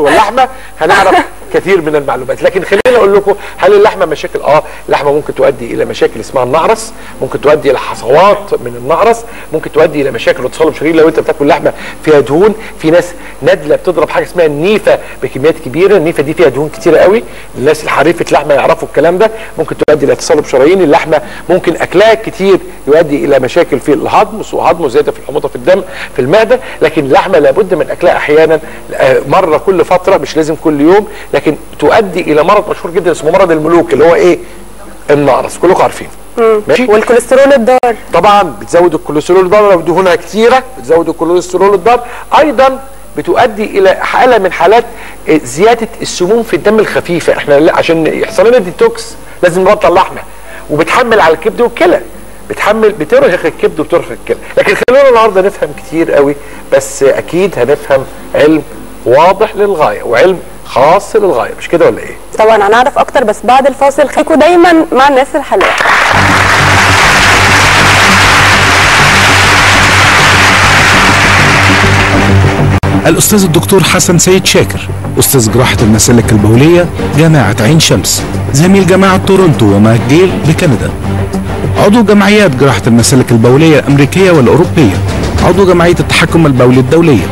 واللحمه هنعرف كثير من المعلومات لكن خليني اقول لكم هل اللحمه مشاكل اه اللحمه ممكن تؤدي الى مشاكل اسمها النعرس ممكن تؤدي الى حصوات من النعرس ممكن تؤدي الى مشاكل وتصلب شرير لو انت بتاكل لحمه فيها دهون في ناس نادله بتضرب حاجه اسمها النيفه بكميات كبيره النيفه دي فيها دهون كتيره قوي الناس الحريفه لحمه يعرفوا الكلام ده ممكن تؤدي الى تصلب شرايين اللحمه ممكن اكلها كتير يؤدي الى مشاكل في الهضم سوء هضم وزياده في الحموضه في الدم في المعده لكن اللحمه لابد من اكلها احيانا آه، مره كل فتره مش لازم كل يوم لكن تؤدي الى مرض مشهور جدا اسمه مرض الملوك اللي هو ايه النقرس كلكم عارفين ماشي والكوليسترول الضار طبعا بتزود الكوليسترول الضار لو دهونها كتيره بتزود الكوليسترول الضار ايضا بتؤدي الى حاله من حالات آه، زياده السموم في الدم الخفيفه احنا لا- عشان يحصل لنا ديتوكس لازم نبطل لحمه وبتحمل على الكبد والكلى بتحمل بترهق الكبد وبترهق الكلى لكن خلونا النهارده نفهم كتير قوي بس اكيد هنفهم علم واضح للغايه وعلم خاص للغايه مش كده ولا ايه طبعا هنعرف اكتر بس بعد الفاصل خليكوا دايما مع الناس الحلوه الأستاذ الدكتور حسن سيد شاكر أستاذ جراحة المسالك البولية جامعة عين شمس زميل جامعة تورونتو وماكجيل بكندا عضو جمعيات جراحة المسالك البولية الأمريكية والأوروبية عضو جمعية التحكم البولي الدولية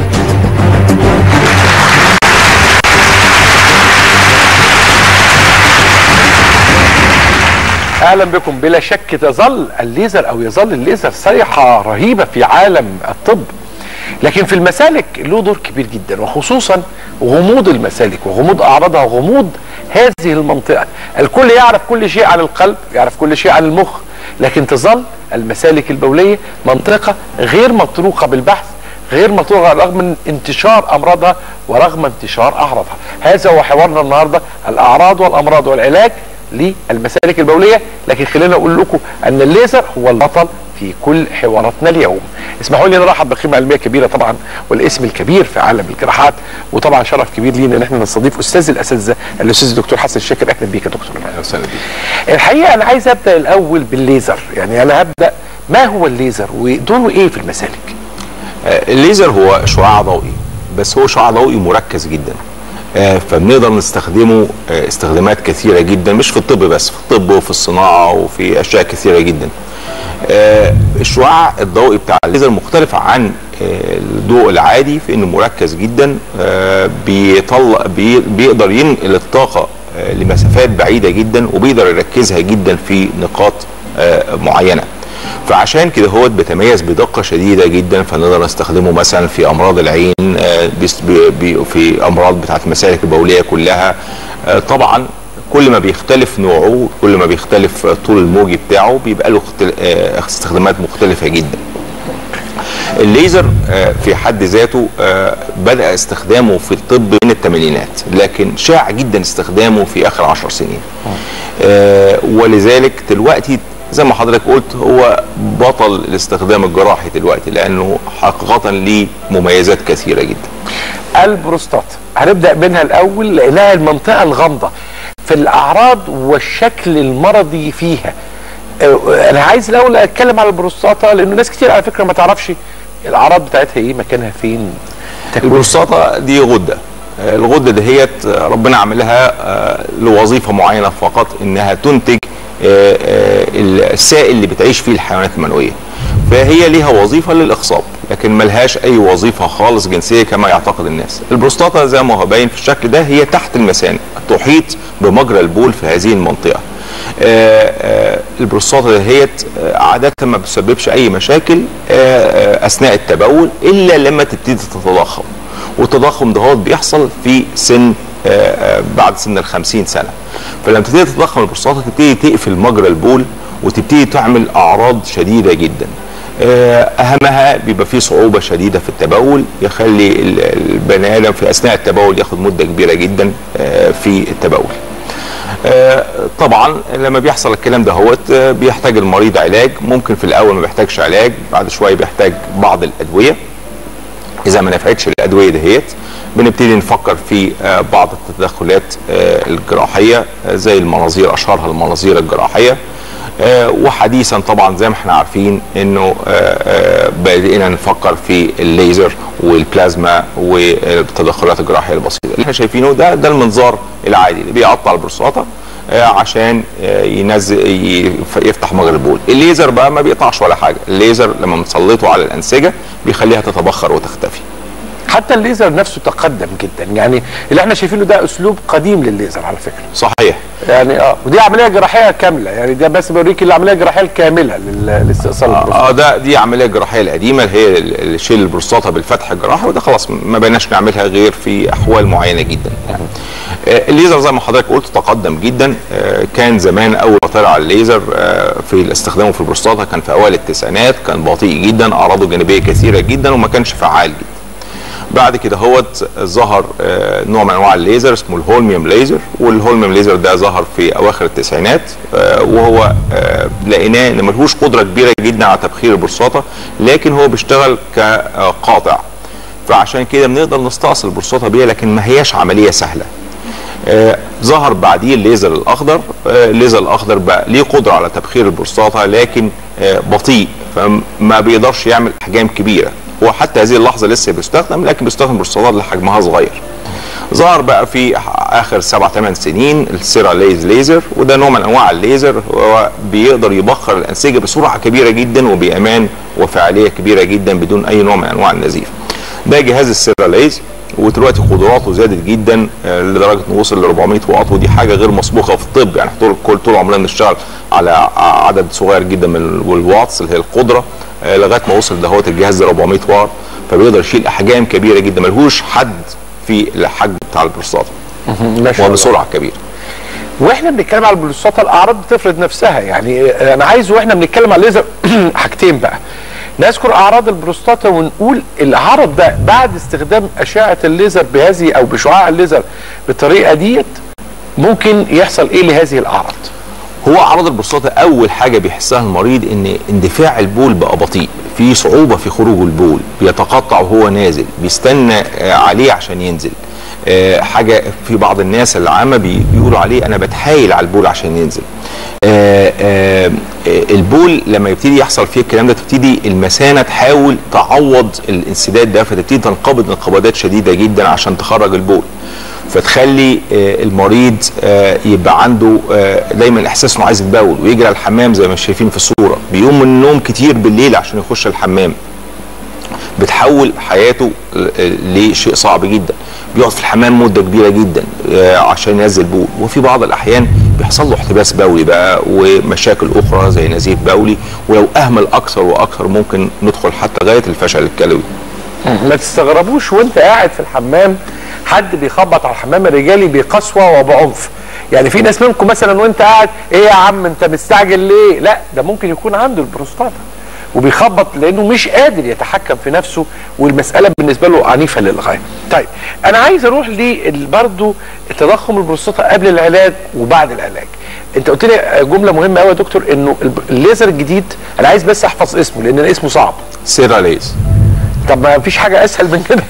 اهلا بكم بلا شك تظل الليزر او يظل الليزر صيحه رهيبه في عالم الطب لكن في المسالك له دور كبير جدا وخصوصا غموض المسالك وغموض اعراضها وغموض هذه المنطقه الكل يعرف كل شيء عن القلب يعرف كل شيء عن المخ لكن تظل المسالك البوليه منطقه غير مطروقه بالبحث غير مطروقه رغم من انتشار امراضها ورغم انتشار اعراضها هذا هو حوارنا النهارده الاعراض والامراض والعلاج للمسالك البوليه لكن خلينا اقول لكم ان الليزر هو البطل في كل حواراتنا اليوم اسمحوا لي نرحب بقيمه علميه كبيره طبعا والاسم الكبير في عالم الجراحات وطبعا شرف كبير لينا ان احنا نستضيف استاذ الاساتذه الاستاذ الدكتور حسن الشاكر اهلا بيك يا دكتور اهلا وسهلا بيك الحقيقه انا عايز ابدا الاول بالليزر يعني انا هبدا ما هو الليزر ودوره ايه في المسالك آه، الليزر هو شعاع ضوئي بس هو شعاع ضوئي مركز جدا آه، فبنقدر نستخدمه آه، استخدامات كثيره جدا مش في الطب بس في الطب وفي الصناعه وفي اشياء كثيره جدا آه، الشعاع الضوئي بتاع الليزر مختلف عن آه، الضوء العادي في انه مركز جدا آه، بيطلع بي- بيقدر ينقل الطاقه آه، لمسافات بعيده جدا وبيقدر يركزها جدا في نقاط آه، معينه فعشان كده هو بيتميز بدقه شديده جدا فنقدر نستخدمه مثلا في امراض العين آه، بيس- بي- بي- في امراض بتاعت المسالك البوليه كلها آه، طبعا كل ما بيختلف نوعه كل ما بيختلف طول الموجي بتاعه بيبقى له اختل- آه، استخدامات مختلفه جدا الليزر آه، في حد ذاته آه، بدأ استخدامه في الطب من الثمانينات لكن شاع جدا استخدامه في آخر عشر سنين آه، ولذلك دلوقتي زي ما حضرتك قلت هو بطل الاستخدام الجراحي دلوقتي لأنه حقيقة ليه مميزات كثيرة جدا البروستات هنبدا منها الاول لانها المنطقه الغامضه في الاعراض والشكل المرضي فيها آه، انا عايز الاول اتكلم على البروستاتا لانه ناس كتير على فكره ما تعرفش الاعراض بتاعتها ايه مكانها فين البروستاتا دي غده آه، الغده دهيت آه، ربنا عاملها آه، لوظيفه معينه فقط انها تنتج آه، آه، السائل اللي بتعيش فيه الحيوانات المنويه فهي ليها وظيفه للاخصاب لكن ملهاش اي وظيفه خالص جنسيه كما يعتقد الناس البروستاتا زي ما هو باين في الشكل ده هي تحت المثانه تحيط بمجرى البول في هذه المنطقه آه، آه، البروستاتا دهيت آه، عاده ما بتسببش اي مشاكل آه، آه، اثناء التبول الا لما تبتدي تتضخم والتضخم ده بيحصل في سن آه، آه، بعد سن ال 50 سنه فلما تبتدي تتضخم البروستاتا تبتدي تقفل مجرى البول وتبتدي تعمل اعراض شديده جدا آه، اهمها بيبقى فيه صعوبه شديده في التبول يخلي ال- البني ادم في اثناء التبول ياخد مده كبيره جدا آه، في التبول آه، طبعا لما بيحصل الكلام ده هوت آه، بيحتاج المريض علاج ممكن في الاول ما بيحتاجش علاج بعد شويه بيحتاج بعض الادويه اذا ما نفعتش الادويه دهيت بنبتدي نفكر في آه، بعض التدخلات آه، الجراحيه آه، زي المناظير اشهرها المناظير الجراحيه آه، وحديثا طبعا زي ما احنا عارفين انه آه، آه، بدأنا نفكر في الليزر والبلازما والتدخلات الجراحيه البسيطه اللي احنا شايفينه ده ده المنظار العادي اللي بيقطع البروستاتا آه، عشان آه، ينزل يف- يفتح مجرى البول الليزر بقى ما بيقطعش ولا حاجه الليزر لما بنسلطه على الانسجه بيخليها تتبخر وتختفي حتى الليزر نفسه تقدم جدا يعني اللي احنا شايفينه ده اسلوب قديم للليزر على فكره صحيح يعني اه ودي عمليه جراحيه كامله يعني ده بس بوريك العمليه الجراحيه الكامله لل- لاستئصال البروستاتا اه ده دي عمليه جراحيه القديمه اللي هي ال- شيل البروستاتا بالفتح الجراحي وده خلاص ما بقيناش نعملها غير في احوال معينه جدا يعني. آه الليزر زي ما حضرتك قلت تقدم جدا آه كان زمان اول ما طلع الليزر آه في استخدامه في البروستاتا كان في اوائل التسعينات كان بطيء جدا اعراضه جانبيه كثيره جدا وما كانش فعال جدا بعد كده هوت ظهر آه، نوع من انواع الليزر اسمه الهولميوم ليزر والهولميوم ليزر ده ظهر في اواخر التسعينات آه، وهو آه، لقيناه ان ملهوش قدره كبيره جدا على تبخير البروستاتا لكن هو بيشتغل كقاطع فعشان كده بنقدر نستأصل البروستاتا بيها لكن ما هياش عمليه سهله آه، ظهر بعديه الليزر الاخضر آه، الليزر الاخضر بقى ليه قدره على تبخير البروستاتا لكن آه، بطيء فما بيقدرش يعمل احجام كبيره هو حتى هذه اللحظه لسه بيستخدم لكن بيستخدم بروستاتات اللي حجمها صغير ظهر بقى في اخر سبع ثمان سنين السيرا ليز ليزر وده نوع من انواع الليزر هو بيقدر يبخر الانسجه بسرعه كبيره جدا وبامان وفعاليه كبيره جدا بدون اي نوع من انواع النزيف ده جهاز السيرا ليز ودلوقتي قدراته زادت جدا آه، لدرجه انه وصل ل 400 واط ودي حاجه غير مسبوقه في الطب يعني طول كل طول عمرنا بنشتغل على عدد صغير جدا من ال- الواتس اللي هي القدره آه، لغايه ما وصل دهوت الجهاز ده 400 واط فبيقدر يشيل احجام كبيره جدا ملهوش حد في الحجم بتاع البروستاتا ما شاء الله. وبسرعه كبيره واحنا بنتكلم على البروستاتا الاعراض بتفرض نفسها يعني انا عايز واحنا بنتكلم على الليزر حاجتين بقى نذكر اعراض البروستاتا ونقول العرض ده بعد استخدام اشعه الليزر بهذه او بشعاع الليزر بالطريقه ديت ممكن يحصل ايه لهذه الاعراض هو اعراض البروستاتا اول حاجه بيحسها المريض ان اندفاع البول بقى بطيء في صعوبه في خروج البول بيتقطع وهو نازل بيستنى آه، عليه عشان ينزل آه، حاجه في بعض الناس العامه بي- بيقولوا عليه انا بتحايل على البول عشان ينزل آه، آه، آه، البول لما يبتدي يحصل فيه الكلام ده تبتدي المثانه تحاول تعوض الانسداد ده فتبتدي تنقبض انقباضات شديده جدا عشان تخرج البول فتخلي آه، المريض آه، يبقى عنده آه، دايما احساس انه عايز يتبول ويجري على الحمام زي ما شايفين في الصوره بيقوم من النوم كتير بالليل عشان يخش الحمام بتحول حياته آه، لشيء صعب جدا بيقعد في الحمام مده كبيره جدا آه، عشان ينزل بول وفي بعض الاحيان بيحصل له احتباس بولي بقى ومشاكل اخرى زي نزيف بولي ولو اهمل اكثر واكثر ممكن ندخل حتى غايه الفشل الكلوي ما تستغربوش وانت قاعد في الحمام حد بيخبط على الحمام الرجالي بقسوه وبعنف يعني في ناس منكم مثلا وانت قاعد ايه يا عم انت مستعجل ليه لا ده ممكن يكون عنده البروستاتا وبيخبط لانه مش قادر يتحكم في نفسه والمساله بالنسبه له عنيفه للغايه. طيب انا عايز اروح برضه تضخم البروستاتا قبل العلاج وبعد العلاج. انت قلت لي جمله مهمه قوي يا دكتور انه الب- الليزر الجديد انا عايز بس احفظ اسمه لان اسمه صعب. سيراليز طب ما فيش حاجه اسهل من كده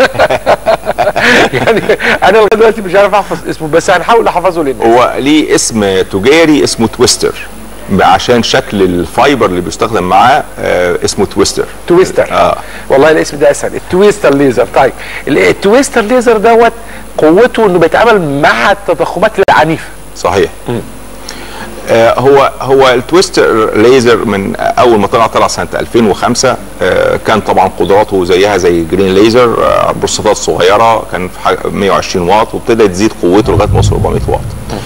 يعني انا لغايه دلوقتي مش عارف احفظ اسمه بس هنحاول احفظه للناس هو ليه اسم تجاري اسمه تويستر عشان شكل الفايبر اللي بيستخدم معاه آه اسمه تويستر تويستر اه والله الاسم ده اسهل التويستر ليزر طيب ال- التويستر ليزر دوت قوته انه بيتعامل مع التضخمات العنيفه صحيح آه هو هو التويستر ليزر من اول ما طلع طلع سنه 2005 آه كان طبعا قدراته زيها زي جرين ليزر آه بروستاتات صغيره كان في حاجة 120 واط وابتدى تزيد قوته لغايه ما وصل 400 واط.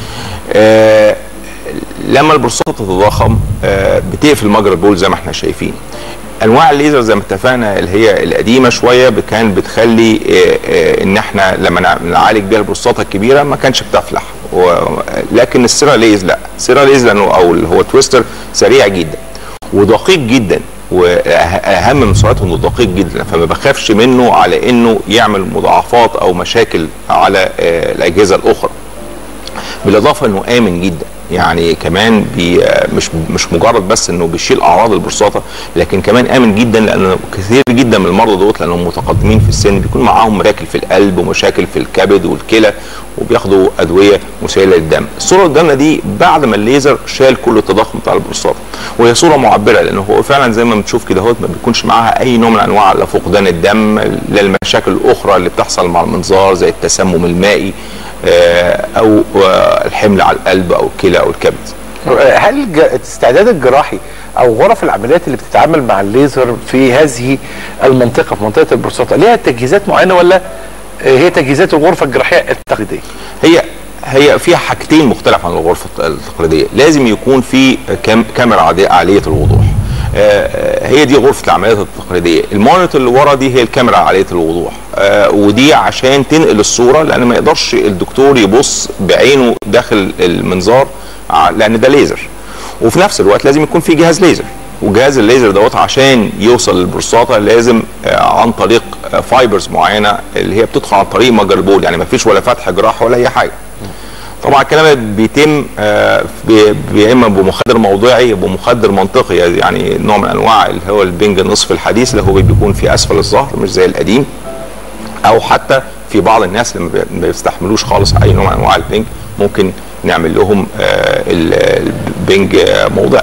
آه لما البروستاتا تتضخم آه بتقفل مجرى البول زي ما احنا شايفين. انواع الليزر زي ما اتفقنا اللي هي القديمه شويه ب- كان بتخلي آه، آه، ان احنا لما نع- نعالج بيها البروستاتا الكبيره ما كانش بتفلح و- لكن السيراليز لا السيراليز لانه او اللي هو تويستر سريع جدا ودقيق جدا واهم من سرعته انه دقيق جدا فما بخافش منه على انه يعمل مضاعفات او مشاكل على آه، الاجهزه الاخرى بالاضافه انه امن جدا يعني كمان بي مش مش مجرد بس انه بيشيل اعراض البروستاتا لكن كمان امن جدا لان كثير جدا من المرضى دوت لانهم متقدمين في السن بيكون معاهم مشاكل في القلب ومشاكل في الكبد والكلى وبياخدوا ادويه مسيله للدم الصوره قدامنا دي بعد ما الليزر شال كل التضخم بتاع البروستاتا وهي صوره معبره لانه هو فعلا زي ما بنشوف كده هوت ما بيكونش معاها اي نوع من انواع لا فقدان الدم لا المشاكل الاخرى اللي بتحصل مع المنظار زي التسمم المائي آه، او آه، الحمل على القلب او الكلى او الكبد هل الج- الاستعداد الجراحي او غرف العمليات اللي بتتعامل مع الليزر في هذه المنطقه في منطقه البروستاتا ليها تجهيزات معينه ولا هي تجهيزات الغرفه الجراحيه التقليديه؟ هي هي فيها حاجتين مختلف عن الغرفه التقليديه لازم يكون في كام كاميرا عادية عاليه الوضوح آه، آه، هي دي غرفه العمليات التقليديه المونيتور اللي ورا دي هي الكاميرا عاليه الوضوح آه، ودي عشان تنقل الصوره لان ما يقدرش الدكتور يبص بعينه داخل المنظار ع- لان ده ليزر وفي نفس الوقت لازم يكون في جهاز ليزر وجهاز الليزر دوت عشان يوصل للبروستاتا لازم آه، عن طريق آه، فايبرز معينه اللي هي بتدخل عن طريق مجرى البول يعني ما فيش ولا فتح جراحه ولا اي حاجه طبعا الكلام ده بيتم آه، ب- يا اما بمخدر موضعي بمخدر منطقي يعني نوع من انواع اللي هو البنج النصف الحديث اللي هو بيكون في اسفل الظهر مش زي القديم او حتى في بعض الناس اللي ما بي- ما بيستحملوش خالص اي نوع من انواع البنج ممكن نعمل لهم آه، ال- البنج آه، موضعي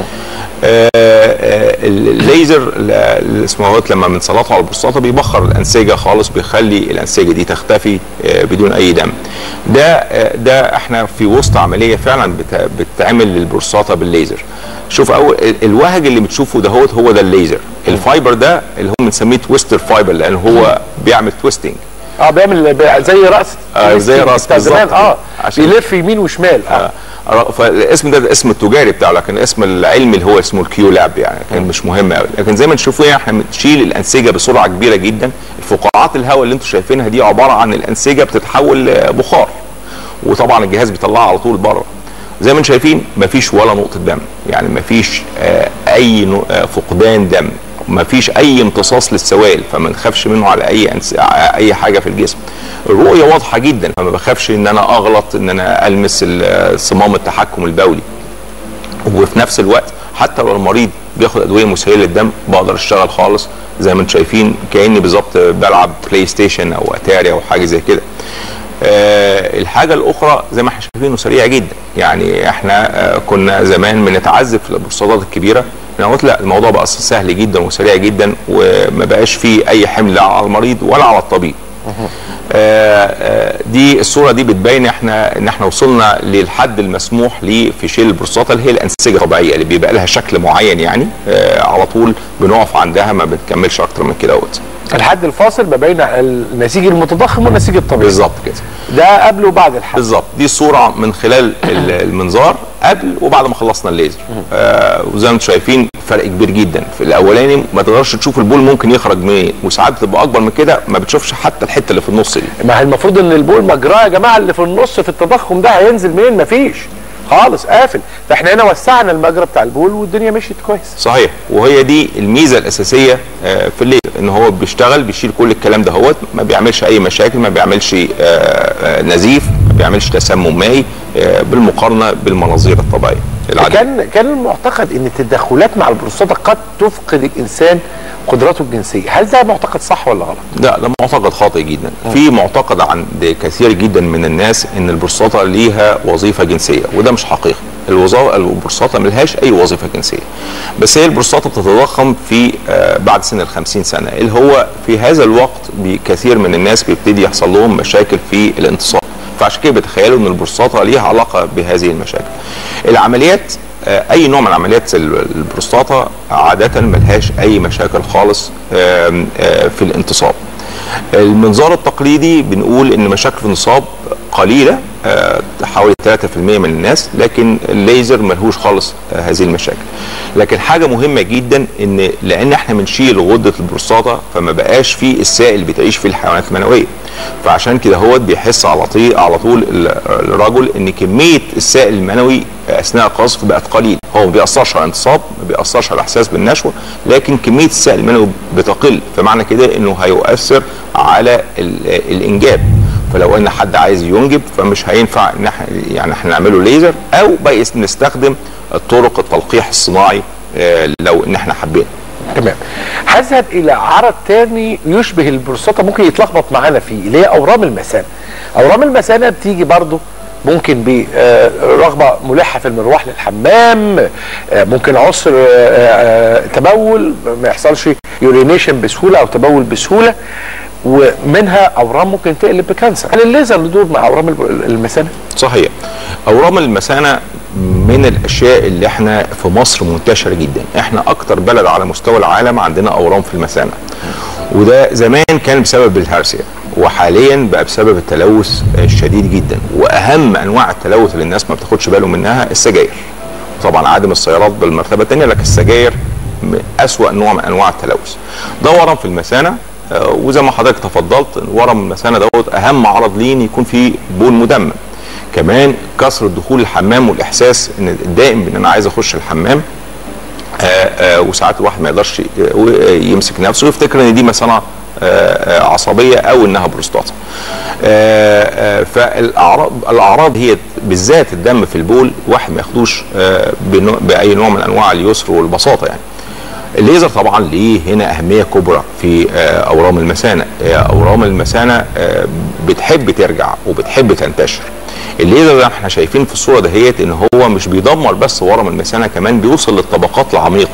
آه، آه، الليزر اللي اسمه هوت لما بنسلطه على البروستاتا بيبخر الانسجه خالص بيخلي الانسجه دي تختفي آه، بدون اي دم ده آه، ده احنا في وسط عمليه فعلا بت- بتتعمل للبروستاتا بالليزر شوف اول ال- الوهج اللي بتشوفه ده هوت هو ده الليزر الفايبر ده اللي هو بنسميه تويستر فايبر لان هو بيعمل تويستنج اه بيعمل ب- زي راس آه، زي رأس بتاع زمان بالظبط اه كده. عشان- بيلف يمين وشمال اه آه، فالاسم ده الاسم التجاري بتاعه لكن الاسم العلمي اللي هو اسمه الكيو لاب يعني كان مش مهم قوي لكن زي ما تشوفوا يعني احنا بنشيل الانسجه بسرعه كبيره جدا الفقاعات الهواء اللي انتم شايفينها دي عباره عن الانسجه بتتحول لبخار وطبعا الجهاز بيطلعها على طول بره زي ما انتم شايفين مفيش ولا نقطه دم يعني مفيش آه، اي نو- آه، فقدان دم مفيش اي امتصاص للسوائل فما نخافش منه على اي أنس... اي حاجه في الجسم الرؤيه واضحه جدا فما بخافش ان انا اغلط ان انا المس ال- صمام التحكم البولي وفي نفس الوقت حتى لو المريض بياخد ادويه مسيله للدم بقدر اشتغل خالص زي ما انتم شايفين كاني بالظبط بلعب بلاي ستيشن او اتاري او حاجه زي كده آه الحاجه الاخرى زي ما احنا شايفينه سريع جدا يعني احنا آه كنا زمان بنتعذب في البروستاتات الكبيره انا قلت لا الموضوع بقى سهل جدا وسريع جدا وما بقاش فيه اي حمل لا على المريض ولا على الطبيب آه، آه، دي الصوره دي بتبين احنا ان احنا وصلنا للحد المسموح ليه في شيل البروستاتا اللي هي الانسجه الطبيعيه اللي بيبقى لها شكل معين يعني آه، على طول بنقف عندها ما بنكملش اكتر من كده اهوت الحد الفاصل ما بين النسيج المتضخم والنسيج الطبيعي بالظبط كده ده قبل وبعد الحد بالظبط دي الصوره من خلال ال- المنظار قبل وبعد ما خلصنا الليزر آه وزي ما انتم شايفين فرق كبير جدا في الاولاني ما تقدرش تشوف البول ممكن يخرج منين وساعات بتبقى اكبر من كده ما بتشوفش حتى الحته اللي في النص دي ما هي المفروض ان البول مجراه يا جماعه اللي في النص في التضخم ده هينزل منين مفيش خالص قافل فاحنا هنا وسعنا المجرى بتاع البول والدنيا مشيت كويس صحيح وهي دي الميزه الاساسيه آه، في الليزر ان هو بيشتغل بيشيل كل الكلام ده هوت ما بيعملش اي مشاكل ما بيعملش آه، آه، نزيف ما بيعملش تسمم مائي آه، بالمقارنه بالمناظير الطبيعيه العاديه كان كان المعتقد ان التدخلات مع البروستاتا قد تفقد الانسان قدراته الجنسيه هل ده معتقد صح ولا غلط لا ده معتقد خاطئ جدا في معتقد عند كثير جدا من الناس ان البروستاتا ليها وظيفه جنسيه وده مش حقيقي الوظائف البروستاتا ملهاش اي وظيفه جنسيه بس هي البروستاتا بتتضخم في آه، بعد سن ال 50 سنه اللي هو في هذا الوقت كثير من الناس بيبتدي يحصل لهم مشاكل في الانتصاب فعشان كده بيتخيلوا ان البروستاتا ليها علاقه بهذه المشاكل العمليات آه، اي نوع من عمليات ال- البروستاتا عاده ملهاش اي مشاكل خالص آم، آه، في الانتصاب المنظار التقليدي بنقول ان مشاكل في الانتصاب قليله آه، حوالي 3% من الناس لكن الليزر ملهوش خالص آه، هذه المشاكل لكن حاجه مهمه جدا ان لان احنا بنشيل غده البروستاتا فما بقاش فيه السائل اللي بتعيش فيه الحيوانات المنويه فعشان كده هو بيحس على طول على طول ال- الرجل ان كميه السائل المنوي اثناء القذف بقت قليل هو ما بيأثرش على الانتصاب ما بيأثرش على الاحساس بالنشوه لكن كميه السائل المنوي بتقل فمعنى كده انه هيؤثر على ال- الانجاب فلو ان حد عايز ينجب فمش هينفع ان احنا يعني احنا نعمله ليزر او بقى نستخدم طرق التلقيح الصناعي آه، لو ان احنا حبينا تمام هذهب الى عرض تاني يشبه البروستاتا ممكن يتلخبط معانا فيه اللي هي اورام المثانه اورام المثانه بتيجي برضو ممكن برغبه ملحه في المروح للحمام آه، ممكن عسر آه، آه، تبول ما يحصلش يورينيشن بسهوله او تبول بسهوله ومنها اورام ممكن تقلب بكانسر هل الليزر له دور مع اورام الب- المثانه؟ صحيح اورام المثانه من الاشياء اللي احنا في مصر منتشره جدا احنا اكتر بلد على مستوى العالم عندنا اورام في المثانه وده زمان كان بسبب الهرسيا وحاليا بقى بسبب التلوث الشديد جدا واهم انواع التلوث اللي الناس ما بتاخدش بالهم منها السجاير طبعا عدم السيارات بالمرتبه الثانيه لكن السجاير م- اسوا نوع من انواع التلوث ده ورم في المثانه آه، وزي ما حضرتك تفضلت ورم المثانه دوت اهم عرض ليه إن يكون فيه بول مدمم كمان كثره دخول الحمام والاحساس ان الدائم ان انا عايز اخش الحمام آه، آه، وساعات الواحد ما يقدرش ي- و- يمسك نفسه ويفتكر ان دي مثلا آه، آه، عصبيه او انها بروستاتا. آه، آه، فالاعراض الاعراض هي بالذات الدم في البول واحد ما ياخدوش آه، بنوع- باي نوع من انواع اليسر والبساطه يعني. الليزر طبعا ليه هنا اهميه كبرى في آه، اورام المثانه آه، اورام المثانه آه، بتحب ترجع وبتحب تنتشر الليزر ده احنا شايفين في الصوره دهيت ان هو مش بيدمر بس ورم المثانه كمان بيوصل للطبقات العميقه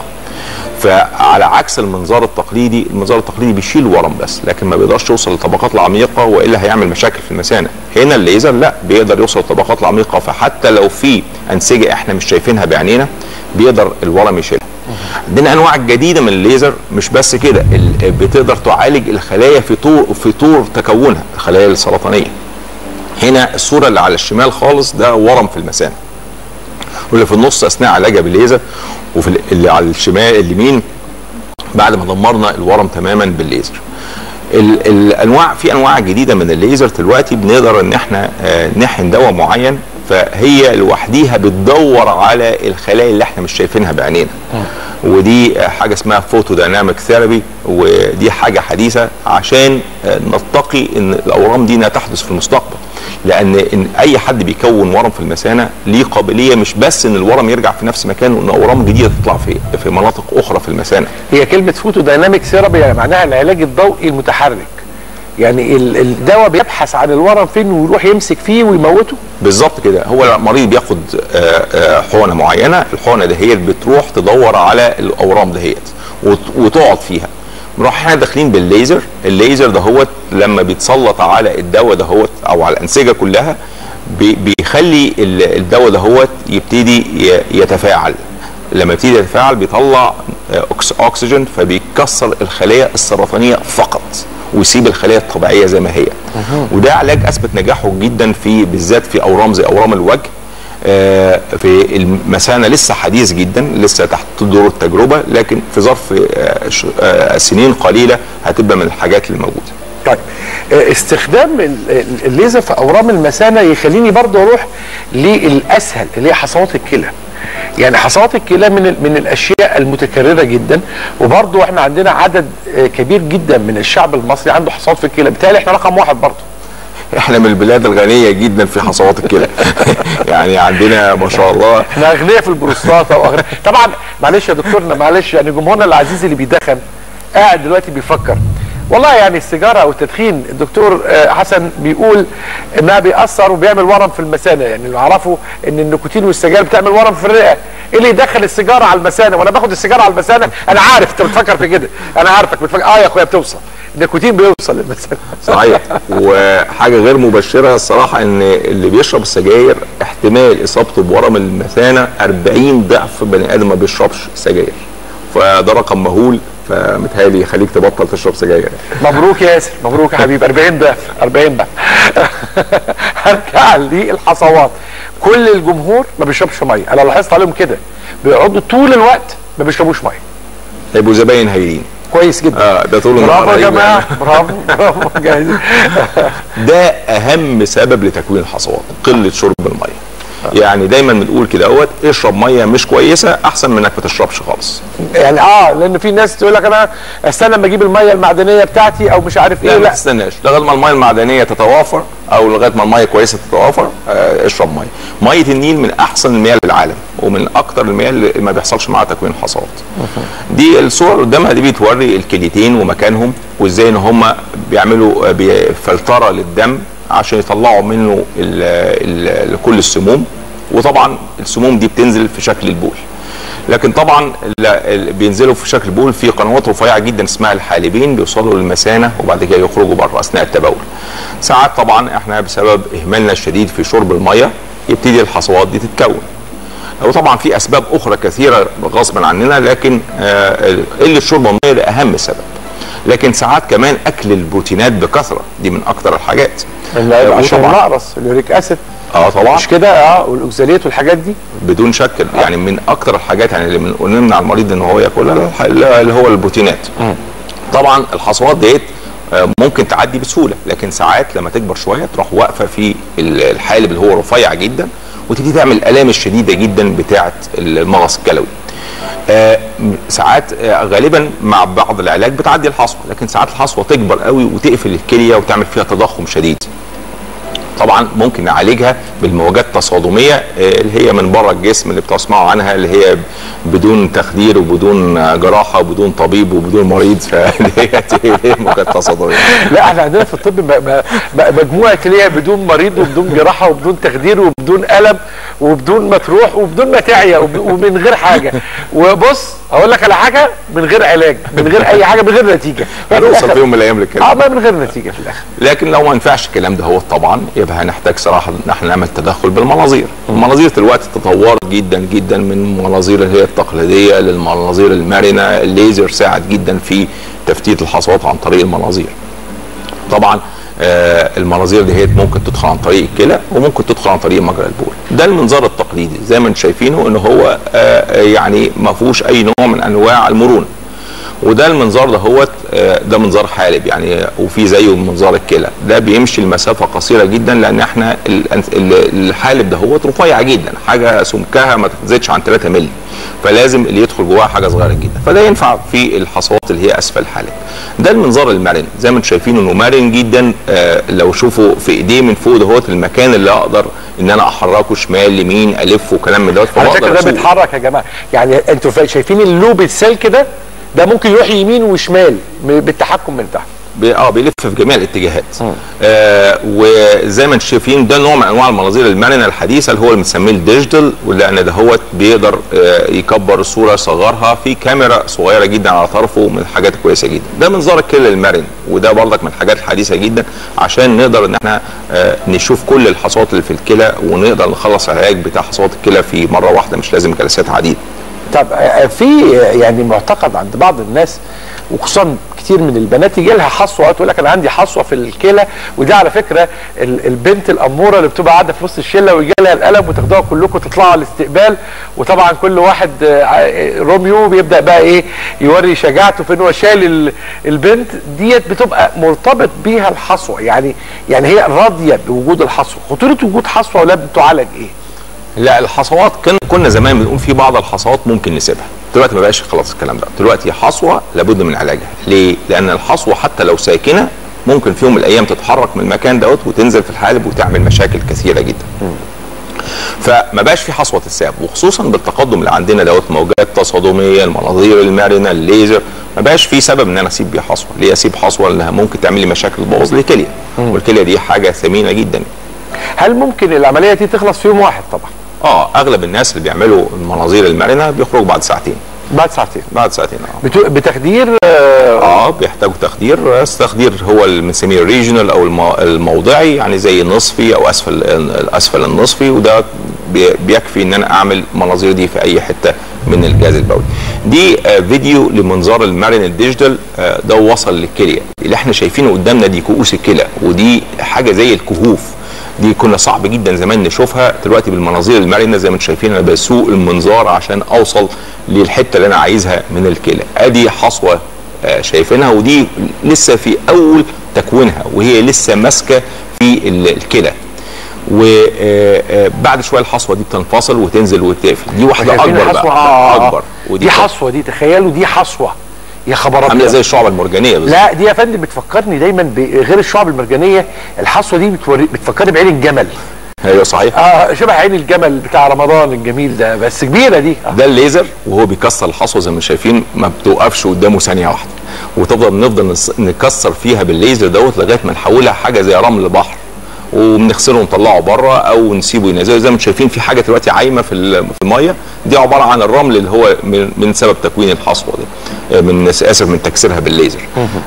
فعلى عكس المنظار التقليدي المنظار التقليدي بيشيل ورم بس لكن ما بيقدرش يوصل للطبقات العميقه والا هيعمل مشاكل في المثانه هنا الليزر لا بيقدر يوصل للطبقات العميقه فحتى لو في انسجه احنا مش شايفينها بعينينا بيقدر الورم يشيلها عندنا انواع جديده من الليزر مش بس كده ال- بتقدر تعالج الخلايا في طور في طور تكونها الخلايا السرطانيه هنا الصوره اللي على الشمال خالص ده ورم في المثانه واللي في النص اثناء علاجها بالليزر وفي ال- اللي على الشمال اليمين بعد ما دمرنا الورم تماما بالليزر ال- الانواع في انواع جديده من الليزر دلوقتي بنقدر ان احنا آه، نحن دواء معين فهي لوحديها بتدور على الخلايا اللي احنا مش شايفينها بعينينا ودي آه، حاجه اسمها فوتو دايناميك ثيرابي ودي حاجه حديثه عشان آه، نتقي ان الاورام دي انها تحدث في المستقبل لان إن اي حد بيكون ورم في المثانه ليه قابليه مش بس ان الورم يرجع في نفس مكانه وان اورام جديده تطلع في في مناطق اخرى في المثانه هي كلمه فوتو دايناميك ثيرابي يعني معناها العلاج الضوئي المتحرك يعني ال- الدواء بيبحث عن الورم فين ويروح يمسك فيه ويموته بالظبط كده هو المريض بياخد آه، آه، حقنه معينه الحقنه دهيت بتروح تدور على الاورام دهيت وت- وتقعد فيها نروح احنا داخلين بالليزر الليزر دهوت لما بيتسلط على الدواء دهوت او على الانسجه كلها بي- بيخلي ال- الدواء دهوت يبتدي ي- يتفاعل لما يبتدي يتفاعل بيطلع آه، أكس- اكسجين فبيكسر الخلايا السرطانيه فقط ويسيب الخلايا الطبيعيه زي ما هي وده علاج اثبت نجاحه جدا في بالذات في اورام زي اورام الوجه آه، في المثانه لسه حديث جدا لسه تحت دور التجربه لكن في ظرف آه، ش- آه، سنين قليله هتبقى من الحاجات اللي موجوده طيب آه، استخدام ال- ال- الليزر في اورام المثانه يخليني برضو اروح للاسهل اللي هي حصوات الكلى يعني حصوات الكلى من ال- من الاشياء المتكرره جدا وبرضو احنا عندنا عدد آه، كبير جدا من الشعب المصري عنده حصوات في الكلى بالتالي احنا رقم واحد برضو احنا من البلاد الغنيه جدا في حصوات الكلى يعني عندنا ما شاء الله احنا اغنياء في البروستاتا واغنياء طبعا معلش يا دكتورنا معلش يعني جمهورنا العزيز اللي بيدخن قاعد دلوقتي بيفكر والله يعني السيجاره او التدخين الدكتور آه، حسن بيقول انها بيأثر وبيعمل ورم في المثانه يعني اللي اعرفه ان النيكوتين والسجاير بتعمل ورم في الرئه ايه اللي يدخل السيجاره على المثانه وانا باخد السيجاره على المثانه انا عارف انت بتفكر في كده انا عارفك بتفكر اه يا اخويا بتوصل النيكوتين بيوصل للمثانه صحيح وحاجه غير مبشره الصراحه ان اللي بيشرب السجاير احتمال اصابته بورم المثانه 40 ضعف بني ادم ما بيشربش سجاير فده رقم مهول فمتهيألي يخليك تبطل تشرب سجاير مبروك يا ياسر مبروك يا حبيبي 40 ضعف 40 ضعف هرجع للحصوات كل الجمهور ما بيشربش ميه انا لاحظت عليهم كده بيقعدوا طول الوقت ما بيشربوش ميه هيبقوا زباين هايلين كويس جدا اه ده طول النهار برافو يا هيبقوا جماعه برافو برافو جاهزين ده اهم سبب لتكوين الحصوات قله شرب الميه يعني دايما بنقول كده اهوت اشرب ميه مش كويسه احسن من انك ما تشربش خالص يعني اه لان في ناس تقول لك انا استنى لما اجيب الميه المعدنيه بتاعتي او مش عارف ايه لا ما لا تستناش لغايه ما الميه المعدنيه تتوافر او لغايه ما الميه كويسه تتوافر آه اشرب ميه ميه النيل من احسن المياه في العالم ومن اكتر المياه اللي ما بيحصلش معاها تكوين حصاد دي الصور اللي قدامها دي بتوري الكليتين ومكانهم وازاي ان هم بيعملوا آه، بي- فلتره للدم عشان يطلعوا منه ال ال كل السموم وطبعا السموم دي بتنزل في شكل البول لكن طبعا ال- ال- بينزلوا في شكل بول في قنوات رفيعه جدا اسمها الحالبين بيوصلوا للمثانه وبعد كده يخرجوا بره اثناء التبول. ساعات طبعا احنا بسبب اهمالنا الشديد في شرب الميه يبتدي الحصوات دي تتكون. وطبعا في اسباب اخرى كثيره غصبا عننا لكن آه، قله شرب الميه ده اهم سبب. لكن ساعات كمان اكل البروتينات بكثره دي من اكثر الحاجات. لا، عشان وطبعاً- النقرس اليوريك اسيد اه طبعا مش كده اه والاوكساليت والحاجات دي بدون شك يعني من اكتر الحاجات يعني اللي بنقول نمنع المريض ان هو ياكلها الح- اللي هو البروتينات طبعا الحصوات ديت آه، ممكن تعدي بسهوله لكن ساعات لما تكبر شويه تروح واقفه في ال- الحالب اللي هو رفيع جدا وتبتدي تعمل الالام الشديده جدا بتاعه المغص الكلوي آه، م- ساعات آه، غالبا مع بعض العلاج بتعدي الحصوه لكن ساعات الحصوه تكبر قوي وتقفل الكليه وتعمل فيها تضخم شديد طبعا ممكن نعالجها بالموجات التصادميه آه، اللي هي من بره الجسم اللي بتسمعوا عنها اللي هي بدون تخدير وبدون آه، جراحه وبدون طبيب وبدون مريض فاللي هي هي موجات تصادميه لا احنا عندنا في الطب م- م- م- مجموعه اللي هي بدون مريض وبدون جراحه وبدون تخدير وبدون الم وبدون ما تروح وبدون ما تعيا وب- ومن غير حاجه وبص اقول لك على حاجه من غير علاج من غير اي حاجه من غير نتيجه يعني في هنوصل الآخر- في يوم من الايام للكلام اه ما من غير نتيجه في الاخر لكن لو ما ينفعش الكلام ده هو طبعا يبقى هنحتاج صراحه ان احنا نعمل تدخل بالمناظير المناظير دلوقتي تطورت جدا جدا من المناظير اللي هي التقليديه للمناظير المرنه الليزر ساعد جدا في تفتيت الحصوات عن طريق المناظير طبعا آه المناظير دي هي ممكن تدخل عن طريق الكلى وممكن تدخل عن طريق مجرى البول ده المنظار التقليدي زي ما انتم شايفينه ان هو آه يعني ما فيهوش اي نوع من انواع المرونه وده المنظار ده هو ده منظار حالب يعني وفي زيه منظار الكلى ده بيمشي المسافه قصيره جدا لان احنا ال- ال- الحالب ده هو رفيع جدا حاجه سمكها ما تزيدش عن 3 مللي فلازم اللي يدخل جواها حاجه صغيره جدا فده ينفع في الحصوات اللي هي اسفل الحالب ده المنظار المرن زي ما انتم شايفين انه مرن جدا آه لو شوفوا في ايديه من فوق دهوت المكان اللي اقدر ان انا احركه شمال يمين الفه وكلام من دوت على فبقدر فكره ده أسوق. بيتحرك يا جماعه يعني انتوا فا- شايفين اللوب السلك ده ده ممكن يروح يمين وشمال م- بالتحكم من تحت بي- اه بيلف في جميع الاتجاهات آه وزي ما انتم شايفين ده نوع من انواع المناظير المرنه الحديثه اللي هو اللي بنسميه الديجيتال ولان ده هو بيقدر آه يكبر الصوره يصغرها في كاميرا صغيره جدا على طرفه من الحاجات الكويسه جدا ده منظار الكلى المرن وده برضك من الحاجات الحديثه جدا عشان نقدر ان احنا آه نشوف كل الحصوات اللي في الكلى ونقدر نخلص العلاج بتاع حصوات الكلى في مره واحده مش لازم جلسات عديده طب آه، في يعني معتقد عند بعض الناس وخصوصا كتير من البنات يجي لها حصوه تقول لك انا عندي حصوه في الكلى ودي على فكره ال- البنت الاموره اللي بتبقى قاعده في وسط الشله ويجي لها القلم وتاخدوها كلكم تطلعوا على الاستقبال وطبعا كل واحد آه، ع- روميو بيبدا بقى ايه يوري شجاعته في ان هو شايل ال- البنت ديت بتبقى مرتبط بيها الحصوه يعني يعني هي راضيه بوجود الحصوه خطوره وجود حصوه ولا بتعالج ايه؟ لا الحصوات كن كنا زمان بنقول في بعض الحصوات ممكن نسيبها دلوقتي ما بقاش خلاص الكلام ده دلوقتي حصوه لابد من علاجها ليه لان الحصوه حتى لو ساكنه ممكن في يوم من الايام تتحرك من المكان دوت وتنزل في الحالب وتعمل مشاكل كثيره جدا فما بقاش في حصوه تتساب وخصوصا بالتقدم اللي عندنا دوت موجات تصادميه المناظير المرنه الليزر ما بقاش في سبب ان انا اسيب بيه حصوه ليه اسيب حصوه لانها ممكن تعمل لي مشاكل تبوظ لي كليه والكليه دي حاجه ثمينه جدا هل ممكن العمليه دي تخلص في يوم واحد طبعا اه اغلب الناس اللي بيعملوا المناظير المرنه بيخرجوا بعد ساعتين بعد ساعتين بعد ساعتين اه بتو- بتخدير آه، اه بيحتاجوا تخدير بس التخدير هو اللي بنسميه الريجنال او المو- الموضعي يعني زي النصفي او اسفل اسفل النصفي وده بي- بيكفي ان انا اعمل مناظير دي في اي حته من الجهاز البولي. دي آه فيديو لمنظار المرن الديجيتال آه ده وصل للكليه اللي احنا شايفينه قدامنا دي كؤوس الكلى ودي حاجه زي الكهوف دي كنا صعب جدا زمان نشوفها دلوقتي بالمناظير المرنه زي ما انتم شايفين انا بسوق المنظار عشان اوصل للحته اللي انا عايزها من الكلى ادي حصوه آه، شايفينها ودي لسه في اول تكوينها وهي لسه ماسكه في ال- الكلى وبعد شويه الحصوه دي بتنفصل وتنزل وتقفل دي واحده شايفين اكبر الحصوة؟ بقى آه. اكبر دي حصوه دي تخيلوا دي حصوه يا خبر عامله أبيض. زي الشعبه المرجانيه بالظبط لا دي يا فندم بتفكرني دايما بغير الشعب المرجانيه الحصوه دي بتوري بتفكرني بعين الجمل ايوه صحيح اه شبه عين الجمل بتاع رمضان الجميل ده بس كبيره دي آه. ده الليزر وهو بيكسر الحصوه زي ما شايفين ما بتوقفش قدامه ثانيه واحده وتفضل نفضل نص- نكسر فيها بالليزر دوت لغايه ما نحولها حاجه زي رمل بحر وبنغسله ونطلعه بره او نسيبه ينزل زي ما انتم شايفين في حاجه دلوقتي عايمه في ال- في الميه دي عباره عن الرمل اللي هو من, من سبب تكوين الحصوه دي آه، من اسف من تكسيرها بالليزر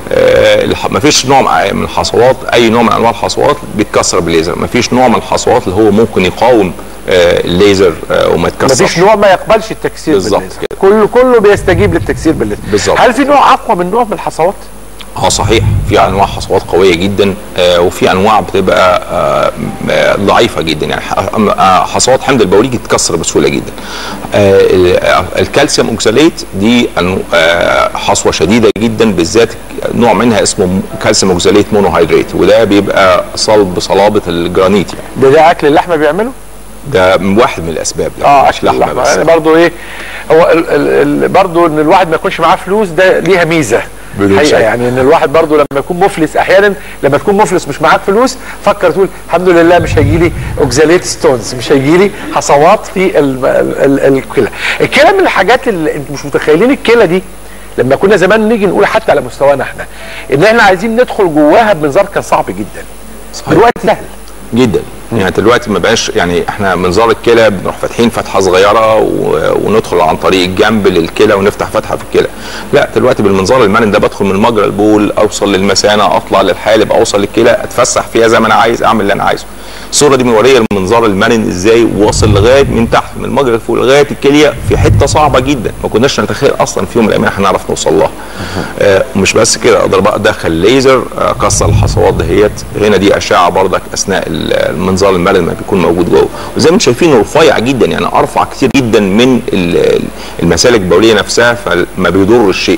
آه الح- مفيش نوع مع- من الحصوات اي نوع من انواع الحصوات بيتكسر بالليزر مفيش نوع من الحصوات اللي هو ممكن يقاوم آه الليزر آه وما يتكسرش مفيش نوع ما يقبلش التكسير بالظبط بالليزر كده. كله كله بيستجيب للتكسير بالليزر بالظبط. هل في نوع اقوى من نوع من الحصوات؟ اه صحيح في انواع حصوات قويه جدا آه وفي انواع بتبقى آه آه، ضعيفه جدا يعني ح- آه، حصوات حمض البوليك تتكسر بسهوله جدا آه ال- آه، الكالسيوم اوكساليت دي أنو- آه حصوه شديده جدا بالذات نوع منها اسمه كالسيوم اوكساليت مونوهيدريت وده بيبقى صلب صلابه الجرانيت يعني ده ده اكل اللحمه بيعمله؟ ده من واحد من الاسباب ده اه مش اكل اللحمه بس يعني برضه ايه هو ال ال ال برضه ان الواحد ما يكونش معاه فلوس ده ليها ميزه بدون حقيقة شك. يعني ان الواحد برضه لما يكون مفلس احيانا لما تكون مفلس مش معاك فلوس فكر تقول الحمد لله مش هيجي لي اوكزاليت ستونز مش هيجي لي حصوات في ال- ال- ال- الكلى الكلى من الحاجات اللي انتوا مش متخيلين الكلى دي لما كنا زمان نيجي نقول حتى على مستوانا احنا ان احنا عايزين ندخل جواها بمنظار كان صعب جدا صحيح. دلوقتي سهل جدا يعني دلوقتي ما بقاش يعني احنا منظار الكلى بنروح فاتحين فتحه صغيره و- وندخل عن طريق الجنب للكلى ونفتح فتحه في الكلى لا دلوقتي بالمنظار المرن ده بدخل من مجرى البول اوصل للمثانه اطلع للحالب اوصل للكلى اتفسح فيها زي ما انا عايز اعمل اللي انا عايزه الصوره دي موريه المنظار المرن ازاي واصل لغايه من تحت من مجرى الفول لغايه الكليه في حته صعبه جدا ما كناش نتخيل اصلا في يوم من الايام هنعرف نوصل لها آه ومش بس كده اقدر بقى ادخل ليزر آه، اكسر الحصوات دهيت هنا دي اشعه بردك اثناء ال- المنظار المرن ما بيكون موجود جوه وزي ما انتم شايفين رفيع جدا يعني ارفع كتير جدا من ال- المسالك البوليه نفسها فما بيضر الشيء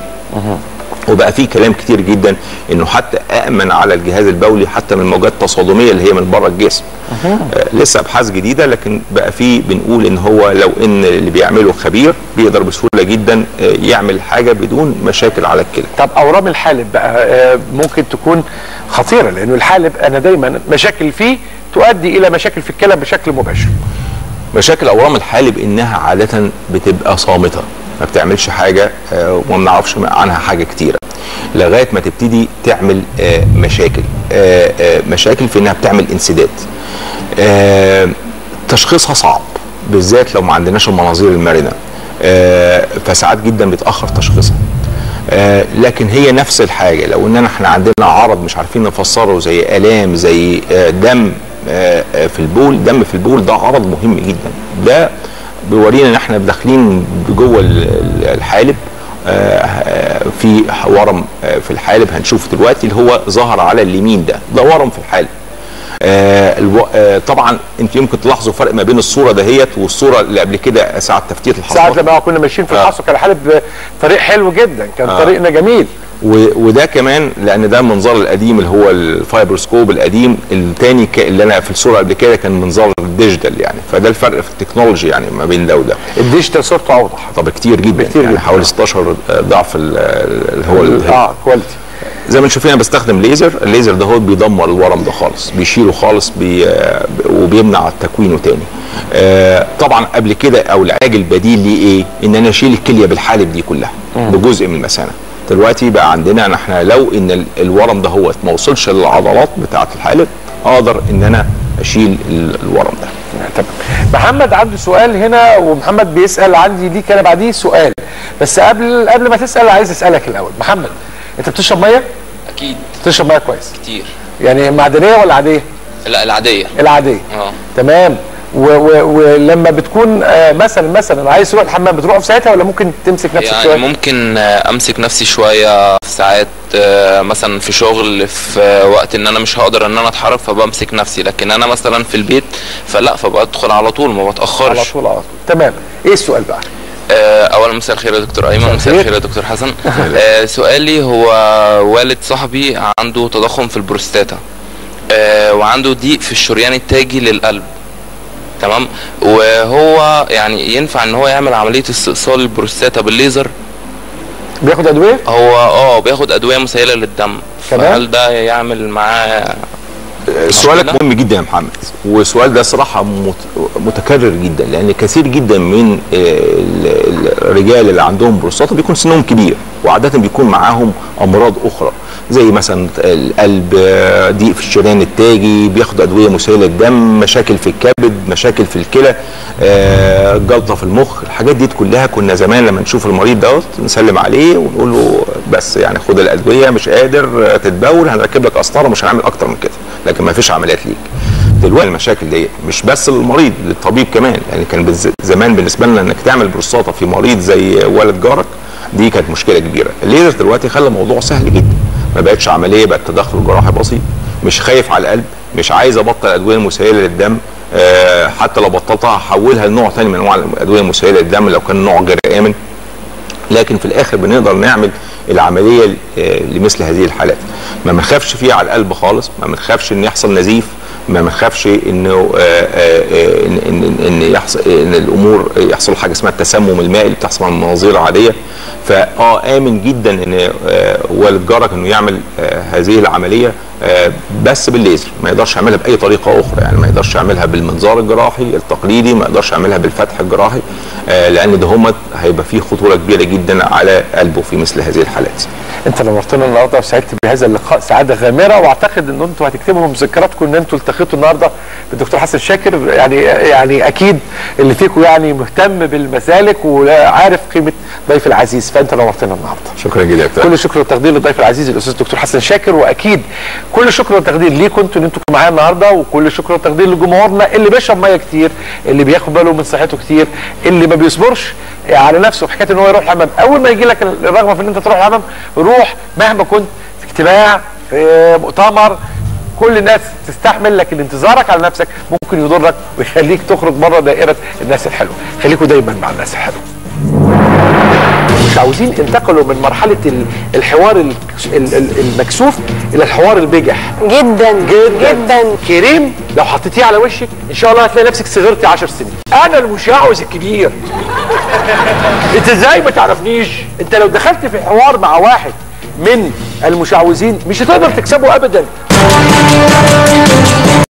وبقى في كلام كتير جدا انه حتى امن على الجهاز البولي حتى من الموجات التصادميه اللي هي من بره الجسم آه لسه ابحاث جديده لكن بقى في بنقول ان هو لو ان اللي بيعمله خبير بيقدر بسهوله جدا آه يعمل حاجه بدون مشاكل على الكلى طب اورام الحالب بقى آه، ممكن تكون خطيره لانه الحالب انا دايما مشاكل فيه تؤدي الى مشاكل في الكلى بشكل مباشر مشاكل اورام الحالب انها عاده بتبقى صامته ما بتعملش حاجه آه، وما بنعرفش عنها حاجه كتيره لغايه ما تبتدي تعمل آه، مشاكل آه، آه، مشاكل في انها بتعمل انسداد آه، تشخيصها صعب بالذات لو ما عندناش المناظير المرنه آه، فساعات جدا بيتاخر تشخيصها آه، لكن هي نفس الحاجه لو اننا احنا عندنا عرض مش عارفين نفسره زي الام زي آه، دم آه، آه، في البول دم في البول ده عرض مهم جدا ده بيورينا ان احنا داخلين جوه ال- ال- الحالب آه، آه، في ورم آه، في الحالب هنشوفه دلوقتي اللي هو ظهر على اليمين ده ده ورم في الحالب آه الو... آه طبعا انت يمكن تلاحظوا فرق ما بين الصوره دهيت والصوره اللي قبل كده ساعه تفتيت ساعات الحصوات لما كنا ماشيين في آه. الحصو كان الحالب طريق حلو جدا كان آه. طريقنا جميل و... وده كمان لان ده المنظار القديم اللي هو الفايبروسكوب القديم الثاني ك... اللي انا في الصوره قبل كده كان منظار الديجيتال يعني فده الفرق في التكنولوجي يعني ما بين ده وده الديجيتال صورته اوضح طب كتير جدا كتير يعني جدا. حوالي 16 ضعف ال- اللي هو ال- اه كواليتي زي ما انتم شايفين انا بستخدم ليزر الليزر ده هو بيدمر الورم ده خالص بيشيله خالص بي آه، وبيمنع تكوينه تاني آه، طبعا قبل كده او العلاج البديل ليه ايه ان انا اشيل الكليه بالحالب دي كلها بجزء من المثانه دلوقتي بقى عندنا ان احنا لو ان ال- الورم ده هو ما وصلش للعضلات بتاعه الحالب اقدر ان انا اشيل ال- الورم ده تمام محمد عنده سؤال هنا ومحمد بيسال عندي ليك انا بعديه سؤال بس قبل قبل ما تسال عايز اسالك الاول محمد انت بتشرب ميه؟ اكيد بتشرب ميه كويس كتير يعني معدنيه ولا عاديه؟ لا العاديه العاديه اه تمام و- و- ولما بتكون آه، مثلا مثلا عايز تروح الحمام بتروح في ساعتها ولا ممكن تمسك نفسك يعني شويه؟ ممكن آه، امسك نفسي شويه في ساعات آه، مثلا في شغل في آه، وقت ان انا مش هقدر ان انا اتحرك فبمسك نفسي لكن انا مثلا في البيت فلا فبدخل على طول ما على بتاخرش طول على طول تمام ايه السؤال بقى؟ آه، اولا مساء الخير يا دكتور ايمن مساء الخير. الخير يا دكتور حسن آه، سؤالي هو والد صاحبي عنده تضخم في البروستاتا آه، وعنده ضيق في الشريان التاجي للقلب تمام وهو يعني ينفع ان هو يعمل عمليه استئصال البروستاتا بالليزر بياخد ادويه هو اه بياخد ادويه مسيله للدم تمام. فهل ده يعمل معاه سؤالك مشكلة؟ مهم جدا يا محمد والسؤال ده صراحه مت- متكرر جدا لان كثير جدا من آه، ال- الرجال اللي عندهم بروستاتا بيكون سنهم كبير وعاده بيكون معاهم امراض اخرى زي مثلا القلب آه، ضيق في الشريان التاجي بياخد ادويه مسيله للدم مشاكل في الكبد مشاكل في الكلى آه، جلطه في المخ الحاجات دي كلها كنا زمان لما نشوف المريض دوت نسلم عليه ونقول له بس يعني خد الادويه مش قادر آه، تتبول هنركب لك قسطره مش هنعمل اكتر من كده لكن ما فيش عمليات ليك دلوقتي المشاكل دي مش بس للمريض للطبيب كمان يعني كان بالز- زمان بالنسبه لنا انك تعمل بروستاتا في مريض زي والد جارك دي كانت مشكله كبيره الليزر دلوقتي خلى الموضوع سهل جدا ما بقتش عمليه بقت تدخل جراحي بسيط مش خايف على القلب مش عايز ابطل ادويه مسيله للدم آه حتى لو بطلتها هحولها لنوع ثاني من انواع الادويه المسيله للدم لو كان نوع غير امن لكن في الاخر بنقدر نعمل العمليه آه، لمثل هذه الحالات ما بنخافش فيها على القلب خالص ما بنخافش ان يحصل نزيف ما بنخافش انه آه، آه، آه، ان ان ان يحصل ان الامور يحصل حاجه اسمها التسمم المائي اللي بتحصل من المناظير العاديه فاه امن جدا ان آه، والد جارك انه يعمل آه، هذه العمليه آه، بس بالليزر ما يقدرش يعملها باي طريقه اخرى يعني ما يقدرش يعملها بالمنظار الجراحي التقليدي ما يقدرش يعملها بالفتح الجراحي آه، لان ده هم هيبقى فيه خطوره كبيره جدا على قلبه في مثل هذه الحالات انت نورتنا النهارده وسعدت بهذا اللقاء سعاده غامره واعتقد ان انتوا هتكتبوا في مذكراتكم ان انتوا التقيتوا النهارده بالدكتور حسن شاكر يعني يعني اكيد اللي فيكم يعني مهتم بالمسالك وعارف قيمه ضيف العزيز فانت نورتنا النهارده شكرا جدا يا دكتور كل الشكر والتقدير للضيف العزيز الاستاذ الدكتور حسن شاكر واكيد كل الشكر والتقدير ليكم انتوا ان انتوا معايا النهارده وكل الشكر والتقدير لجمهورنا اللي بيشرب ميه كتير اللي بياخد باله من صحته كتير اللي ما بيصبرش على نفسه في حكايه ان هو يروح الحمام اول ما يجي لك الرغبه في ان انت تروح الحمام روح مهما كنت في اجتماع في مؤتمر كل الناس تستحمل لكن انتظارك على نفسك ممكن يضرك ويخليك تخرج بره دائره الناس الحلوه خليكم دايما مع الناس الحلوه مش عاوزين انتقلوا من مرحله ال- الحوار ال- ال- ال- المكسوف الى الحوار البجح جدا جدا جدا كريم لو حطيتيه على وشك ان شاء الله هتلاقي نفسك صغرتي 10 سنين انا المشعوذ الكبير انت ازاي ما تعرفنيش انت لو دخلت في حوار مع واحد من المشعوذين مش هتقدر تكسبه ابدا